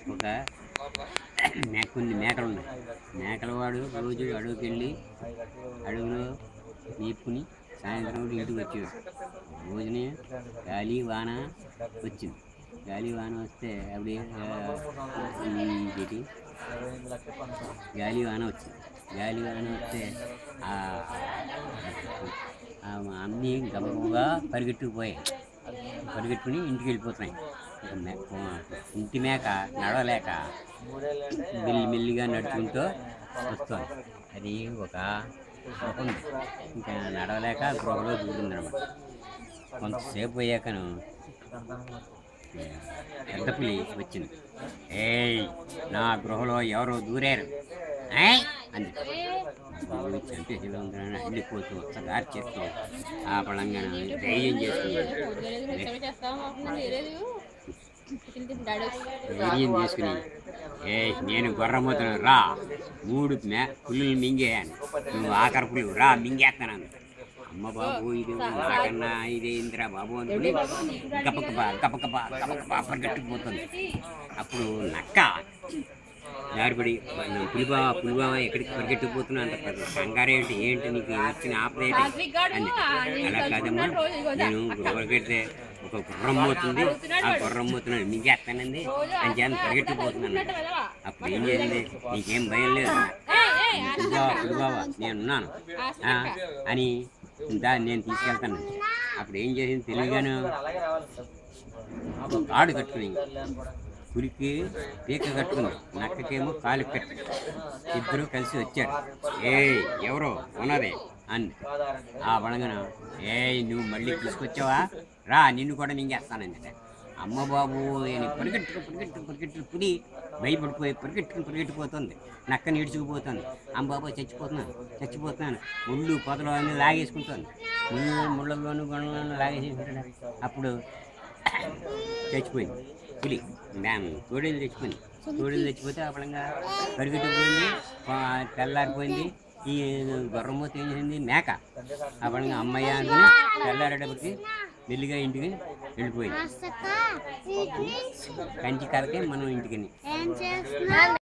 ఒక మేక కొన్ని మేకలు ఉన్నాయి మేకల వాడు రోజు అడవికి వెళ్ళి అడవిలో మేపుకుని సాయంత్రం కూడా ఇంటికి వచ్చేవాడు రోజునే గాలి వాన వచ్చింది గాలి వాన వస్తే అప్పుడు ఏంటి గాలి వాన వచ్చింది గాలి వాన వస్తే ఆ ఆ అన్నీ గబగబగా పరిగెట్టుకుపోయాయి పరిగెట్టుకుని ఇంటికి వెళ్ళిపోతున్నాయి ఇక మే- ఇంటి మేక నడవలేక మెల్లి మెల్లిగా నడుచుకుంటూ వస్తుంది అది ఒక గృహ ఉంది ఇంకా నడవలేక గృహలో దూరిందనమాట కొంతసేపు అయ్యాకను పెద్ద పులి వచ్చింది ఏయ్ నా గృహలో ఎవరో దూరారు ఏయ్ అంది బాబు చంపేసిలో ఉందని వెళ్ళిపోతూ ఒక్కసారి చేస్తూ ఆ పళంగా ధైర్యం చేసుకున్నాడు ధైర్యం చేసుకుని ఏ నేను గొర్రమోతున్నాను రా మూడు మే పుల్లులు మింగేయాను నువ్వు ఆఖరి పుల్లు రా మింగేస్తాను అమ్మ బాబు ఇది నాకన్నా ఇది ఇందిరా బాబు అనుకుని గపకపా గపకపా గపకపా పరిగెట్టుకుపోతుంది అప్పుడు నక్క జారిపడి పులిబా పులిబా ఎక్కడికి పరిగెట్టుకుపోతున్నా అంత పెద్ద కంగారు ఏంటి ఏంటి నీకు వచ్చిన ఆపరేట్ అని అలా కాదమ్మా నేను పరిగెడితే ఒక గుర్రం పోతుంది ఆ గుర్రం పోతున్నాను మింగేస్తానండి అని చేత పరిగెట్టుకుపోతున్నాను అప్పుడు ఏం చేసింది నీకేం భయం లేదు పులిబావా పులిబావా నేనున్నాను ఆ, అని దాన్ని నేను తీసుకెళ్తాను అప్పుడు ఏం చేసింది తెలియగాను ఆడు కట్టుకుని పులికి పీక కట్టుకుంది నక్కకేమో కాలు కట్టు ఇద్దరు కలిసి వచ్చారు ఏ ఎవరో ఉన్నదే అంది ఆ బలంగన ఏ నువ్వు మళ్ళీ తీసుకొచ్చావా రా నిన్ను కూడా మింగేస్తానంది అమ్మ బాబు నేను పరిగెట్టు పరిగెట్టు పరిగెట్టు పులి భయపడిపోయి పరిగెట్టుకుని పరిగెట్టిపోతుంది నక్క నీడ్చుకుపోతుంది అమ్మ బాబు చచ్చిపోతున్నాను చచ్చిపోతున్నాను ముళ్ళు పొదలు అన్నీ లాగేసుకుంటుంది ముళ్ళు ముళ్ళల్లోనూ గొడవలోనూ లాగేసుకుంటాడు అప్పుడు చచ్చిపోయింది పులి డ్యామ్ తోడేలు చచ్చిపోయింది తోడేలు చచ్చిపోతే ఆ పడంగా పరిగెట్టుకుపోయింది పా- తెల్లారిపోయింది ఈ గుర్రమూత ఏం చేసింది మేక ఆ పడంగా అమ్మయ్య అనుకుని తెల్లారేటప్పటికి మెల్లిగా ఇంటికి వెళ్ళిపోయింది కంచి కలకే మనం ఇంటికి ఏం చేస్తున్నా